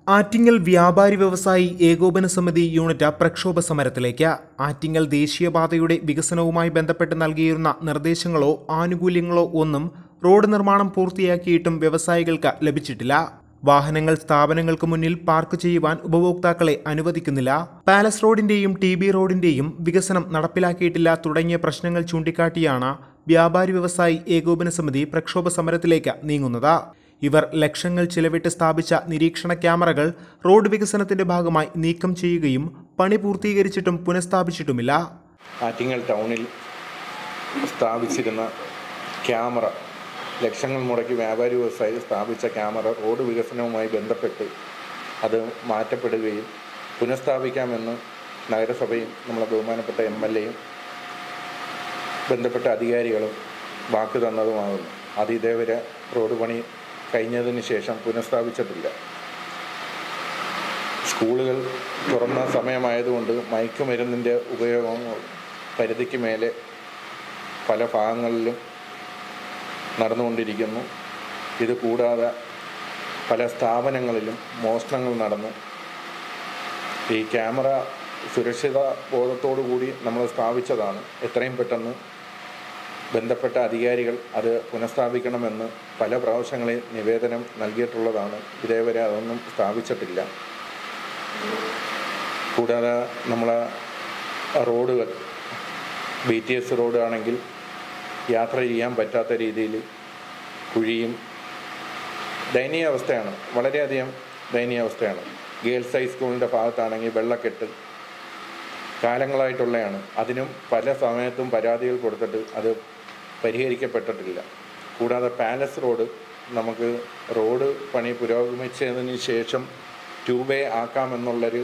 ആറ്റിങ്ങൽ വ്യാപാരി വ്യവസായി ഏകോപന സമിതി യൂണിറ്റ് പ്രക്ഷോഭ സമരത്തിലേക്ക് ആറ്റിങ്ങൽ ദേശീയപാതയുടെ വികസനവുമായി ബന്ധപ്പെട്ട് നൽകിയിരുന്ന നിർദ്ദേശങ്ങളോ ആനുകൂല്യങ്ങളോ ഒന്നും റോഡ് നിർമ്മാണം പൂർത്തിയാക്കിയിട്ടും വ്യവസായികൾക്ക് ലഭിച്ചിട്ടില്ല വാഹനങ്ങൾ സ്ഥാപനങ്ങൾക്ക് മുന്നിൽ പാർക്ക് ചെയ്യുവാൻ ഉപഭോക്താക്കളെ അനുവദിക്കുന്നില്ല പാലസ് റോഡിന്റെയും ടി ബി റോഡിന്റെയും വികസനം നടപ്പിലാക്കിയിട്ടില്ല തുടങ്ങിയ പ്രശ്നങ്ങൾ ചൂണ്ടിക്കാട്ടിയാണ് വ്യാപാരി വ്യവസായി ഏകോപന സമിതി പ്രക്ഷോഭ സമരത്തിലേക്ക് നീങ്ങുന്നത് ഇവർ ലക്ഷങ്ങൾ ചിലവിട്ട് സ്ഥാപിച്ച നിരീക്ഷണ ക്യാമറകൾ റോഡ് വികസനത്തിന്റെ ഭാഗമായി നീക്കം ചെയ്യുകയും പണി പൂർത്തീകരിച്ചിട്ടും പുനഃസ്ഥാപിച്ചിട്ടുമില്ല ആറ്റിങ്ങൽ ടൗണിൽ സ്ഥാപിച്ചിരുന്ന ക്യാമറ ലക്ഷങ്ങൾ മുടക്കി വ്യാപാരി വ്യവസായി സ്ഥാപിച്ച ക്യാമറ റോഡ് വികസനവുമായി ബന്ധപ്പെട്ട് അത് മാറ്റപ്പെടുകയും പുനഃസ്ഥാപിക്കാമെന്ന് നഗരസഭയും നമ്മളെ ബഹുമാനപ്പെട്ട എം എൽ എയും ബന്ധപ്പെട്ട അധികാരികളും വാക്ക് തന്നതുമാകുന്നു അത് ഇതേവരെ റോഡ് പണി കഴിഞ്ഞതിന് ശേഷം പുനഃസ്ഥാപിച്ചിട്ടില്ല സ്കൂളുകൾ തുറന്ന സമയമായതുകൊണ്ട് മയക്കുമരുന്നിൻ്റെ ഉപയോഗം പരിധിക്ക് മേലെ പല ഭാഗങ്ങളിലും നടന്നുകൊണ്ടിരിക്കുന്നു ഇത് കൂടാതെ പല സ്ഥാപനങ്ങളിലും മോഷണങ്ങൾ നടന്നു ഈ ക്യാമറ സുരക്ഷിത ബോധത്തോടു കൂടി നമ്മൾ സ്ഥാപിച്ചതാണ് എത്രയും പെട്ടെന്ന് ബന്ധപ്പെട്ട അധികാരികൾ അത് പുനഃസ്ഥാപിക്കണമെന്ന് പല പ്രാവശ്യങ്ങളിൽ നിവേദനം നൽകിയിട്ടുള്ളതാണ് ഇതേവരെ അതൊന്നും സ്ഥാപിച്ചിട്ടില്ല കൂടാതെ നമ്മളെ റോഡുകൾ ബി ടി എസ് റോഡ് ആണെങ്കിൽ യാത്ര ചെയ്യാൻ പറ്റാത്ത രീതിയിൽ കുഴിയും ദയനീയ അവസ്ഥയാണ് വളരെയധികം ദയനീയ അവസ്ഥയാണ് ഗേൾസ് ഹൈസ്കൂളിൻ്റെ ഭാഗത്താണെങ്കിൽ വെള്ളക്കെട്ട് കാലങ്ങളായിട്ടുള്ളതാണ് അതിനും പല സമയത്തും പരാതികൾ കൊടുത്തിട്ട് അത് പരിഹരിക്കപ്പെട്ടിട്ടില്ല കൂടാതെ പാലസ് റോഡ് നമുക്ക് റോഡ് പണി പുരോഗമിച്ചതിന് ശേഷം ടൂ വേ ആക്കാമെന്നുള്ളൊരു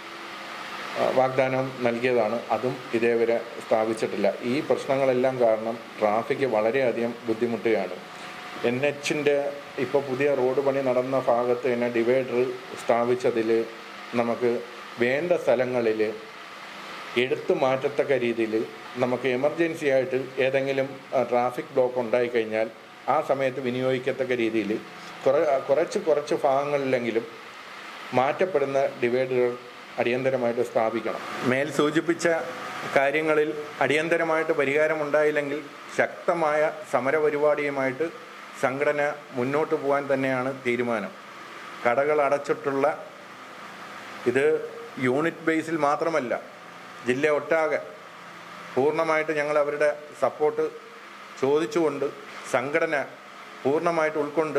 ആ, വാഗ്ദാനം നൽകിയതാണ് അതും ഇതേവരെ സ്ഥാപിച്ചിട്ടില്ല ഈ പ്രശ്നങ്ങളെല്ലാം കാരണം ട്രാഫിക് വളരെയധികം ബുദ്ധിമുട്ടുകയാണ് എൻ എച്ചിൻ്റെ ഇപ്പോൾ പുതിയ റോഡ് പണി നടന്ന ഭാഗത്ത് തന്നെ ഡിവൈഡർ സ്ഥാപിച്ചതിൽ നമുക്ക് വേണ്ട സ്ഥലങ്ങളിൽ എടുത്തു മാറ്റത്തക്ക രീതിയിൽ നമുക്ക് എമർജൻസി ആയിട്ട് ഏതെങ്കിലും ആ, ട്രാഫിക് ബ്ലോക്ക് ഉണ്ടായിക്കഴിഞ്ഞാൽ ആ സമയത്ത് വിനിയോഗിക്കത്തക്ക രീതിയിൽ കുറ കുറച്ച് കുറച്ച് ഭാഗങ്ങളിലെങ്കിലും മാറ്റപ്പെടുന്ന ഡിവൈഡറുകൾ അടിയന്തരമായിട്ട് സ്ഥാപിക്കണം മേൽ സൂചിപ്പിച്ച കാര്യങ്ങളിൽ അടിയന്തരമായിട്ട് പരിഹാരമുണ്ടായില്ലെങ്കിൽ ശക്തമായ സമരപരിപാടിയുമായിട്ട് സംഘടന മുന്നോട്ട് പോകാൻ തന്നെയാണ് തീരുമാനം കടകൾ അടച്ചിട്ടുള്ള ഇത് യൂണിറ്റ് ബേസിൽ മാത്രമല്ല ജില്ല ഒട്ടാകെ പൂർണ്ണമായിട്ട് ഞങ്ങൾ അവരുടെ സപ്പോർട്ട് ചോദിച്ചുകൊണ്ട് സംഘടന പൂർണ്ണമായിട്ട് ഉൾക്കൊണ്ട്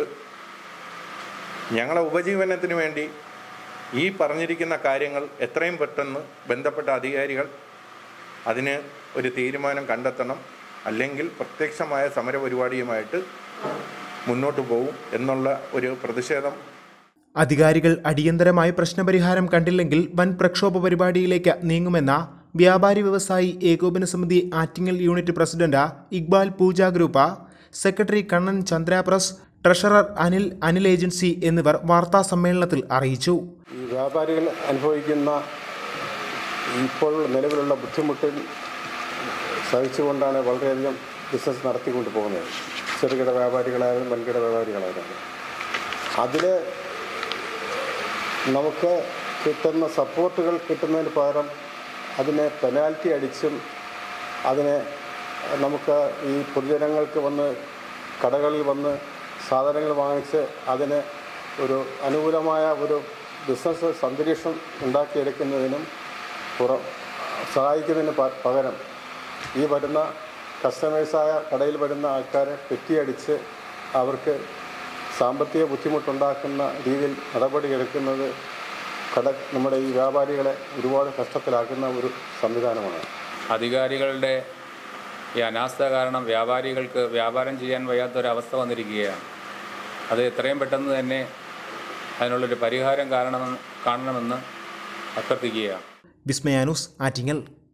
ഞങ്ങളെ ഉപജീവനത്തിന് വേണ്ടി ഈ പറഞ്ഞിരിക്കുന്ന കാര്യങ്ങൾ എത്രയും പെട്ടെന്ന് ബന്ധപ്പെട്ട അധികാരികൾ അതിന് ഒരു തീരുമാനം കണ്ടെത്തണം അല്ലെങ്കിൽ പ്രത്യക്ഷമായ സമരപരിപാടിയുമായിട്ട് മുന്നോട്ട് പോകും എന്നുള്ള ഒരു പ്രതിഷേധം അധികാരികൾ അടിയന്തരമായി പ്രശ്നപരിഹാരം കണ്ടില്ലെങ്കിൽ വൻ പ്രക്ഷോഭ പരിപാടിയിലേക്ക് നീങ്ങുമെന്ന വ്യാപാരി വ്യവസായി ഏകോപന സമിതി Attingal unit president Iqbal Pooja group secretary Kannan ചന്ദ്രാപ്രസ് ട്രഷറർ അനിൽ അനിൽ ഏജൻസി എന്നിവർ വാർത്താ സമ്മേളനത്തിൽ അറിയിച്ചു ഈ വ്യാപാരികൾ അനുഭവിക്കുന്ന ഇപ്പോൾ നിലവിലുള്ള ബുദ്ധിമുട്ടിൽ സഹിച്ചുകൊണ്ടാണ് വളരെയധികം ബിസിനസ് നടത്തിക്കൊണ്ട് പോകുന്നത് ചെറുകിട വ്യാപാരികളായാലും വൻകിട വ്യാപാരികളായാലും അതിൽ നമുക്ക് കിട്ടുന്ന സപ്പോർട്ടുകൾ കിട്ടുന്നതിന് പകരം അതിനെ പെനാൽറ്റി അടിച്ചും അതിനെ നമുക്ക് ഈ പൊതുജനങ്ങൾക്ക് വന്ന് കടകളിൽ വന്ന് സാധനങ്ങൾ വാങ്ങിച്ച് അതിന് ഒരു അനുകൂലമായ ഒരു ബിസിനസ് അന്തരീക്ഷം ഉണ്ടാക്കിയെടുക്കുന്നതിനും പുറ സഹായിക്കുന്നതിന് പ- പകരം ഈ വരുന്ന കസ്റ്റമേഴ്സായ കടയിൽ വരുന്ന ആൾക്കാരെ പെറ്റിയടിച്ച് അവർക്ക് സാമ്പത്തിക ബുദ്ധിമുട്ടുണ്ടാക്കുന്ന രീതിയിൽ നടപടിയെടുക്കുന്നത് കട നമ്മുടെ ഈ വ്യാപാരികളെ ഒരുപാട് കഷ്ടത്തിലാക്കുന്ന ഒരു സംവിധാനമാണ് അധികാരികളുടെ ഈ അനാസ്ഥ കാരണം വ്യാപാരികൾക്ക് വ്യാപാരം ചെയ്യാൻ വയ്യാത്തൊരവസ്ഥ വന്നിരിക്കുകയാണ് അത് എത്രയും പെട്ടെന്ന് തന്നെ അതിനുള്ളൊരു പരിഹാരം കാരണമെന്ന് കാണണമെന്ന് അഭ്യർത്ഥിക്കുകയാണ് വിസ്മയാനുസ് ആറ്റിങ്ങൽ